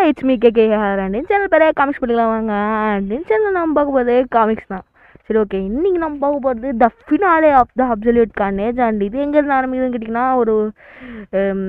it's me K K அப்படின்னு channel பேரே comics பண்ணிக்கலாம் வாங்க அப்படின்னு சேனல் நம்ம பார்க்க போகிறது காமிக்ஸ் தான் சரி ஓகே இன்றைக்கி நம்ம பார்க்க போகிறது the finale of the Absolute Carnage and இது எங்கேருந்து ஆரம்பிக்குதுன்னு கேட்டிங்கன்னா ஒரு ஹம்,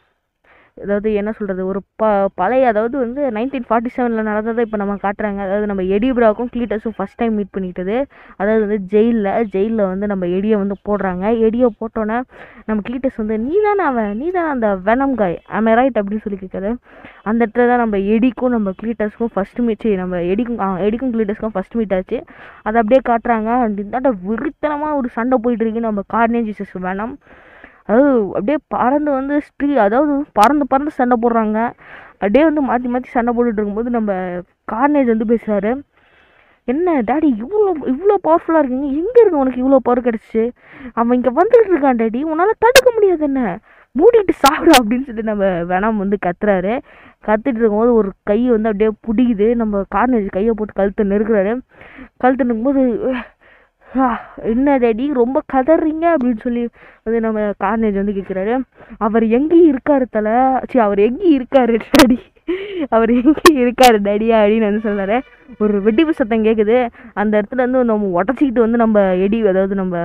அதாவது என்ன சொல்கிறது ஒரு ப பழைய அதாவது வந்து நைன்டீன் ஃபார்ட்டி செவனில் நடந்ததை இப்போ நம்ம காட்டுறாங்க அதாவது நம்ம எடிபிராவுக்கும் கிளீட்டஸும் ஃபஸ்ட் டைம் மீட் பண்ணிக்கிட்டது அதாவது வந்து ஜெயிலில் ஜெயிலில் வந்து நம்ம எடியை வந்து போடுறாங்க எடியை போட்டோன்னே நம்ம கிளீட்டஸ் வந்து நீ தானே அவன் நீ தானே அந்த வெனம் காய் ஆமே ரைட் அப்படின்னு சொல்லி கேட்குறது அந்த இடத்துல தான் நம்ம எடிக்கும் நம்ம கிளீட்டஸ்க்கும் ஃபஸ்ட் மீட் சரி நம்ம எடிக்கும் ஆ, எடிக்கும் கிளீட்டஸ்க்கும் ஃபஸ்ட் மீட் ஆச்சு அதை அப்படியே காட்டுறாங்க அண்ட் இந்தாண்ட விருத்தனமாக ஒரு சண்டை போயிட்டு இருக்கு நம்ம கார்னேஜிசஸ் வேணாம் அதாவது அப்படியே பறந்து வந்து ஸ்ட்ரீ அதாவது பறந்து பறந்து சண்டை போடுறாங்க அப்படியே வந்து மாற்றி மாற்றி சண்டை போட்டுட்டு இருக்கும்போது நம்ம கார்னேஜ் வந்து பேசுகிறாரு என்ன டாடி இவ்வளோ இவ்வளோ பவர்ஃபுல்லாக இருக்கீங்க எங்கே இருக்கு உனக்கு இவ்வளோ பவர் கிடச்சிச்சு அவன் இங்கே வந்துட்டு இருக்கான் டாடி உன்னால் தடுக்க முடியாது என்ன மூடிட்டு சாப்பிடு அப்படின்னு சொல்லி நம்ம வேணாம் வந்து கத்துறாரு கத்திட்டு இருக்கும்போது ஒரு கை வந்து அப்படியே பிடிக்குது நம்ம கார்னேஜ் கையை போட்டு கழுத்தை நெருக்குறாரு கழுத்தை நெருக்கும்போது "ஆ, என்ன டாடி ரொம்ப கதறீங்க அப்படின்னு சொல்லி வந்து நம்ம கார்னேஜ் வந்து கேட்குறாரு அவர் எங்கேயும் இருக்காரு தலை சரி அவர் எங்கேயும் இருக்காரு டாடி அவர் எங்கேயும் இருக்காரு டாடியா அப்படின்னு வந்து சொல்றாரு ஒரு வெடிப்பு சத்தம் கேட்குது அந்த இடத்துல வந்து நம்ம உடச்சிக்கிட்டு வந்து நம்ம எடி அதாவது நம்ம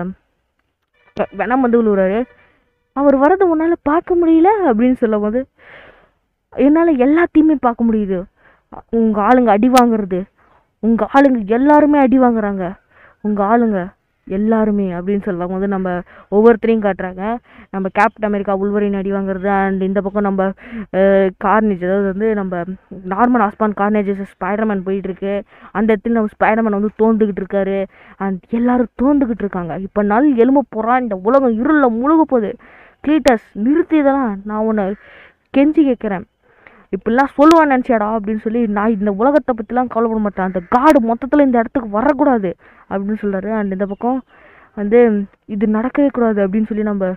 வெனம் வந்து விழுவுறாரு அவர் வரதை உன்னால் பார்க்க முடியல அப்படின்னு சொல்லும் போது என்னால் எல்லாத்தையுமே பார்க்க முடியுது உங்கள் ஆளுங்க அடி வாங்குறது உங்கள் ஆளுங்க எல்லாருமே அடி வாங்குறாங்க உங்கள் ஆளுங்க எல்லாருமே அப்படின்னு சொல்லும் போது நம்ம ஒவ்வொருத்தரையும் காட்டுறாங்க நம்ம கேப்டன் அமெரிக்கா உள்வரின் அடி வாங்குறது அண்ட் இந்த பக்கம் நம்ம கார்னேஜ் அதாவது வந்து நம்ம நார்மல் ஆஸ்பான் கார்னேஜஸ் ஸ்பைடர்மேன் போயிட்டு இருக்கு அந்த இடத்துல நம்ம ஸ்பைடர்மேன் வந்து தோந்துக்கிட்டு இருக்காரு அண்ட் எல்லாரும் தோந்துக்கிட்டு இருக்காங்க இப்போ நல் எலும்ப போகிறான் இந்த உலகம் இருளில் முழுக போகுது கிளீட்டஸ் நிறுத்தி இதெல்லாம் நான் உன்னை கெஞ்சி கேட்குறேன் இப்படிலாம் சொல்லுவான்னு நினச்சியாடா அப்படின்னு சொல்லி நான் இந்த உலகத்தை பற்றிலாம் கவலைப்பட மாட்டேன் அந்த காடு மொத்தத்தில் இந்த இடத்துக்கு வரக்கூடாது அப்படின்னு சொல்கிறாரு அண்ட் இந்த பக்கம் வந்து இது நடக்கவே கூடாது அப்படின்னு சொல்லி நம்ம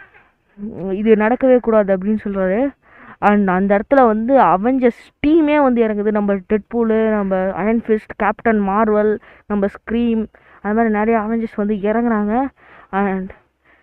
உம், இது நடக்கவே கூடாது அப்படின்னு சொல்கிறாரு அண்ட் அந்த இடத்துல வந்து அவெஞ்சர்ஸ் டீமே வந்து இறங்குது நம்ம டெட்பூலு நம்ம அயன் ஃபிஸ்ட் கேப்டன் மார்வல் நம்ம ஸ்க்ரீம் அது மாதிரி நிறைய அவெஞ்சர்ஸ் வந்து இறங்குறாங்க அண்ட்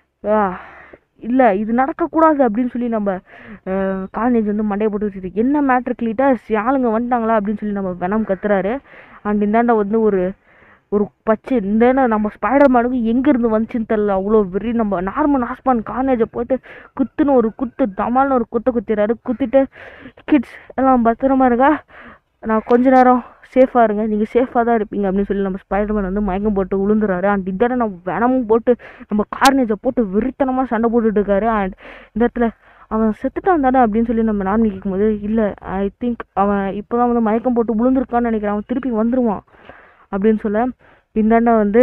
இல்லை இது நடக்கக்கூடாது அப்படின்னு சொல்லி நம்ம காலேஜ் வந்து மண்டையை போட்டு வச்சுட்டு என்ன மேட்ரு கிளீட்டர்ஸ் ஆளுங்க வந்துட்டாங்களா அப்படின்னு சொல்லி நம்ம வெனம் கத்துறாரு அண்ட் இந்தாண்ட வந்து ஒரு ஒரு பச்சை இந்த நம்ம ஸ்பைடர் மேனுக்கு எங்கேருந்து வந்துச்சுன்னு தெரில அவ்வளோ வெறி நம்ம நார்மல் ஹாஸ்பான் கார்னேஜை போட்டு குத்துன்னு ஒரு குத்து தமால்னு ஒரு குத்து குத்திடுறாரு குத்திட்டு கிட்ஸ் எல்லாம் பத்திரமா இருக்கா நான் கொஞ்ச நேரம் சேஃபாக இருங்க நீங்கள் சேஃபாக தான் இருப்பீங்க அப்படின்னு சொல்லி நம்ம ஸ்பைடர்மேன் வந்து மயக்கம் போட்டு விழுந்துறாரு அண்ட் இதான நம்ம வெனமும் போட்டு நம்ம கார்னேஜை போட்டு வெறித்தனமாக சண்டை போட்டுட்டு இருக்காரு அண்ட் இந்த இடத்துல அவன் செத்துட்டான் தானே அப்படின்னு சொல்லி நம்ம நார்மல் கேட்கும்போது இல்லை ஐ திங்க் அவன் இப்போ தான் வந்து மயக்கம் போட்டு விழுந்திருக்கான்னு நினைக்கிறேன் அவன் திருப்பி வந்துருவான் அப்படின்னு சொல்ல இந்தாண்ட வந்து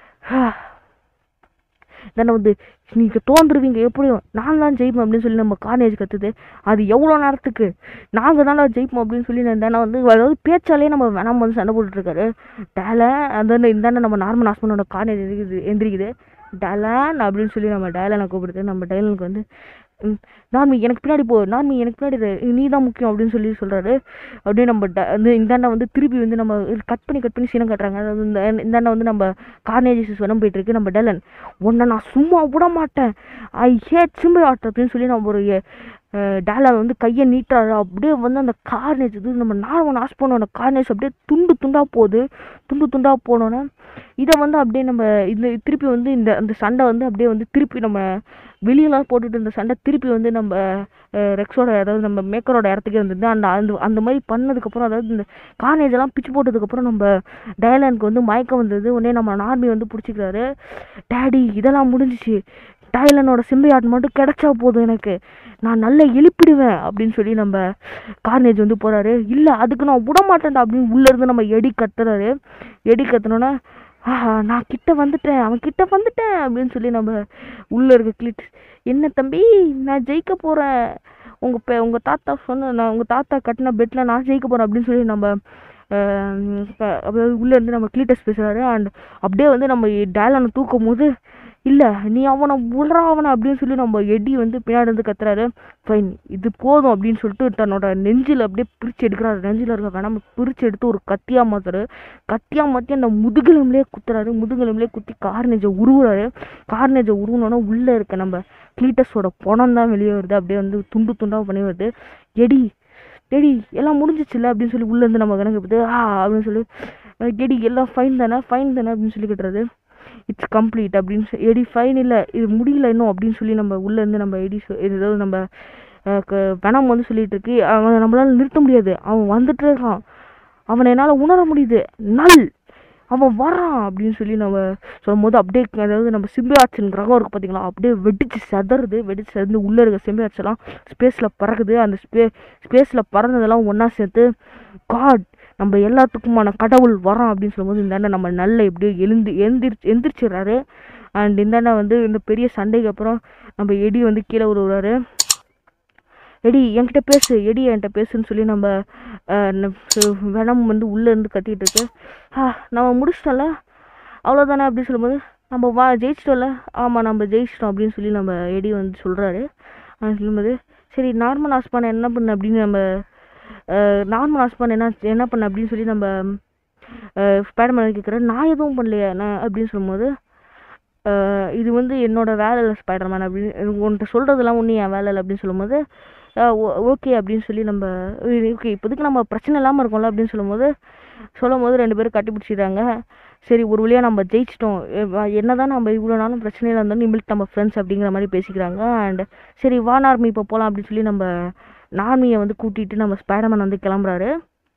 இந்தாண்ட வந்து நீங்கள் தோந்துருவீங்க எப்படியும் நான் தான் ஜெயிப்பேன் அப்படின்னு சொல்லி நம்ம கார்னேஜ் கத்துது அது எவ்வளோ நேரத்துக்கு நாங்கள் தானே ஜெயிப்போம் அப்படின்னு சொல்லி இந்தாண்ட வந்து அதாவது பேச்சாலே நம்ம வேணாம் வந்து சண்டை போட்டுட்ருக்காரு டேலை அந்த இந்தாண்ட நம்ம நார்மல் ஹாஸ்பண்டோட கார்னேஜ் எந்திரிக்குது எந்திரிக்குது டேலான் அப்படின்னு சொல்லி நம்ம டேலனை கூப்பிடுது நம்ம டேலனுக்கு வந்து ம், நார்மி எனக்கு பின்னாடி போ நார்மி எனக்கு பின்னாடி நீ தான் முக்கியம் அப்படின்னு சொல்லி சொல்கிறாரு அப்படியே நம்ம ட- வந்து இந்தாண்ட வந்து திருப்பி வந்து நம்ம கட் பண்ணி கட் பண்ணி சீனம் கட்டுறாங்க அதாவது இந்த இந்தாண்ட வந்து நம்ம கார்னேஜஸ் வனம் போயிட்டு இருக்கு நம்ம டேலன் உன்னை நான் சும்மா விட மாட்டேன் ஐ ஹேட் சிம்பை ஆட் அப்படின்னு சொல்லி நம்ம ஒரு டேலான் வந்து கையை நீட்டுறாரு அப்படியே வந்து அந்த கார்னேஜ் இது நம்ம நார்மல் ஹாஸ்போனோட கார்னேஜ் அப்படியே துண்டு துண்டாக போகுது துண்டு துண்டாக போனோன்னே இதை வந்து அப்படியே நம்ம இந்த திருப்பி வந்து இந்த அந்த சண்டை வந்து அப்படியே வந்து திருப்பி நம்ம வெளியெல்லாம் போட்டுட்டு இந்த சண்டை திருப்பி வந்து நம்ம அஹ், ரெக்ஸோட அதாவது நம்ம மேக்கரோட இடத்துக்கே வந்தது அந்த அந்த அந்த மாதிரி பண்ணதுக்கப்புறம் அதாவது இந்த கார்னேஜ் எல்லாம் பிச்சு போட்டதுக்கப்புறம் நம்ம டயலானுக்கு வந்து மயக்கம் வந்தது உடனே நம்ம நார்மி வந்து பிடிச்சிக்கிறாரு டேடி இதெல்லாம் முடிஞ்சிச்சு டயலனோட சிம்பியாட் மட்டும் கிடைச்சா போதும் எனக்கு நான் நல்லா எழுப்பிடுவேன் அப்படின்னு சொல்லி நம்ம கார்னேஜ் வந்து போறாரு இல்லை அதுக்கு நான் விட மாட்டேன்டா அப்படின்னு உள்ள இருந்து நம்ம எடி கத்துறாரு எடி கத்துனோன்னா ஆஹா நான் கிட்ட வந்துட்டேன் அவன் கிட்ட வந்துட்டேன் அப்படின்னு சொல்லி நம்ம உள்ள இருக்க கிளிட் என்ன தம்பி நான் ஜெயிக்க போறேன் உங்க பெ உங்க தாத்தா சொன்ன நான் உங்க தாத்தா கட்டின பெட்ல நான் ஜெயிக்க போறேன் அப்படின்னு சொல்லி நம்ம ஆஹ் இப்ப அதாவது உள்ள இருந்து நம்ம கிளீட்டஸ் பேசுறாரு அண்ட் அப்படியே வந்து நம்ம டேலானை தூக்கும் போது இல்ல நீ அவனை விடுறா அவனை அப்படின்னு சொல்லி நம்ம எடி வந்து பின்னாடி வந்து கத்துறாரு ஃபைன் இது போதும் அப்படின்னு சொல்லிட்டு தன்னோட நெஞ்சில் அப்படியே பிரிச்சு எடுக்கிறாரு நெஞ்சில் இருக்க வேணாம பிரிச்சு எடுத்து ஒரு கத்தியா மாத்துறாரு கத்தியா மாத்தி அந்த முதுகெலும்புலேயே குத்துறாரு முதுகெலும்புலேயே குத்தி கார்னேஜை உருவுறாரு கார்னேஜை உருவுனோன்னா உள்ள இருக்க நம்ம கிளீட்டஸோட பணம் தான் வெளியே வருது அப்படியே வந்து துண்டு துண்டா பண்ணி வருது எடி டேடி எல்லாம் முடிஞ்சிச்சுல அப்படின்னு சொல்லி உள்ளேருந்து நம்ம கணக்கு பார்த்து ஆ அப்படின்னு சொல்லி அஹ் டேடி எல்லாம் ஃபைன் தானே ஃபைன் தானே அப்படின்னு சொல்லி கட்டுறது இட்ஸ் கம்ப்ளீட் அப்படின்னு சொல்லி எடி ஃபைன் இல்லை இது முடியல இன்னும் அப்படின்னு சொல்லி நம்ம உள்ளேருந்து நம்ம எடி சொ- இது ஏதாவது நம்ம அஹ், க- வெனம் வந்து சொல்லிட்டு இருக்கு அவனை நம்மளால நிறுத்த முடியாது அவன் வந்துட்டே இருக்கான் அவனை என்னால் உணர முடியுது நல் அவன் வரான் அப்படின்னு சொல்லி நம்ம சொல்லும் போது அப்படியே அதாவது நம்ம சிம்பியாட்சின் கிரகம் இருக்குது பார்த்தீங்களா அப்படியே வெடிச்சு செதறுது வெடிச்சு செதந்து உள்ளே இருக்க சிம்பியாட்ஸ் எல்லாம் ஸ்பேஸில் பறக்குது அந்த ஸ்பே ஸ்பேஸில் பறந்ததெல்லாம் ஒன்றா சேர்த்து காட் நம்ம எல்லாத்துக்குமான கடவுள் வரான் அப்படின்னு சொல்லும்போது இந்த அண்ணன் நம்ம நல்ல எப்படியோ எழுந்து எந்திரிச்சு எந்திரிச்சிடுறாரு அண்ட் இந்த அண்ணன் வந்து இந்த பெரிய சண்டைக்கு அப்புறம் நம்ம எடி வந்து கீழே விழுவுறாரு எடி என்கிட்ட பேசு எடி என்கிட்ட பேசுன்னு சொல்லி நம்ம அஹ், ந- சு- வெனம் வந்து உள்ளே இருந்து கத்திட்டு இருக்கு ஆ நம்ம முடிச்சிட்டோம்ல அவ்வளோதானே அப்படின்னு சொல்லும்போது நம்ம வா ஜெயிச்சிட்டோம்ல ஆமாம் நம்ம ஜெயிச்சிட்டோம் அப்படின்னு சொல்லி நம்ம எடி வந்து சொல்கிறாரு சொல்லும்போது சரி நார்மல் ஹாஸ்பான் என்ன பண்ண அப்படின்னு நம்ம நார்மல் ஹாஸ்பான் என்ன என்ன பண்ண அப்படின்னு சொல்லி நம்ம ஸ்பைடர்மேன் கேட்குறேன் நான் எதுவும் பண்ணலையே நான் அப்படின்னு சொல்லும்போது அஹ் இது வந்து என்னோட வேலை இல்லை ஸ்பைடர்மேன் அப்படின்னு உன்கிட்ட சொல்கிறதெல்லாம் ஒன்றும் என் வேலை இல்லை அப்படின்னு சொல்லும்போது ஓகே அப்படின்னு சொல்லி நம்ம ஓகே இப்போதைக்கு நம்ம பிரச்சனை இல்லாமல் இருக்கோம்ல அப்படின்னு சொல்லும்போது சொல்லும் போது ரெண்டு பேரும் கட்டி பிடிச்சிடுறாங்க சரி ஒரு வழியாக நம்ம ஜெயிச்சிட்டோம் என்ன தான் நம்ம இவ்வளோ நாளும் பிரச்சனையில் இருந்தாலும் இனிமேல் நம்ம ஃப்ரெண்ட்ஸ் அப்படிங்கிற மாதிரி பேசிக்கிறாங்க அண்ட் சரி வா நார்மி இப்போ போகலாம் அப்படின்னு சொல்லி நம்ம நார்மியை வந்து கூட்டிகிட்டு நம்ம ஸ்பைடர்மேன் வந்து கிளம்புறாரு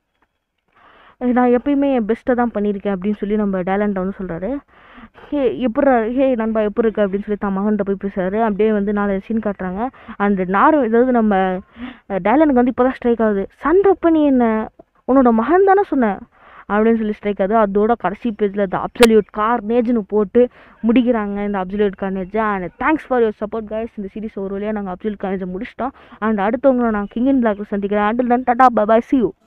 நான் எப்பயுமே என் பெஸ்ட்டை தான் பண்ணியிருக்கேன் அப்படின்னு சொல்லி நம்ம டேலண்ட்டை வந்து சொல்கிறாரு ஹே எப்படி ஹே நண்பா எப்படி இருக்கு அப்படின்னு சொல்லி தான் மகன்கிட்ட போய் பேசுறாரு அப்படியே வந்து நாலு சீன் காட்டுறாங்க அந்த நார் ஏதாவது நம்ம டேலனுக்கு வந்து இப்போ தான் ஸ்ட்ரைக் ஆகுது சண்டை நீ என்ன உன்னோட மகன் தானே சொன்னேன் அப்படின்னு சொல்லி ஸ்ட்ரைக் ஆகுது அதோட கடைசி பேஜில் இந்த அப்சல்யூட் கார்னேஜ்னு போட்டு முடிக்கிறாங்க இந்த Absolute Carnage and thanks for your support guys இந்த சீரிஸ் ஒரு வழியாக நாங்கள் அப்சல்யூட் கார்னேஜை முடிச்சிட்டோம் அண்ட் அடுத்தவங்களை நான் கிங் இன் பிளாக்ல சந்திக்கிறேன் until then tata bye bye see you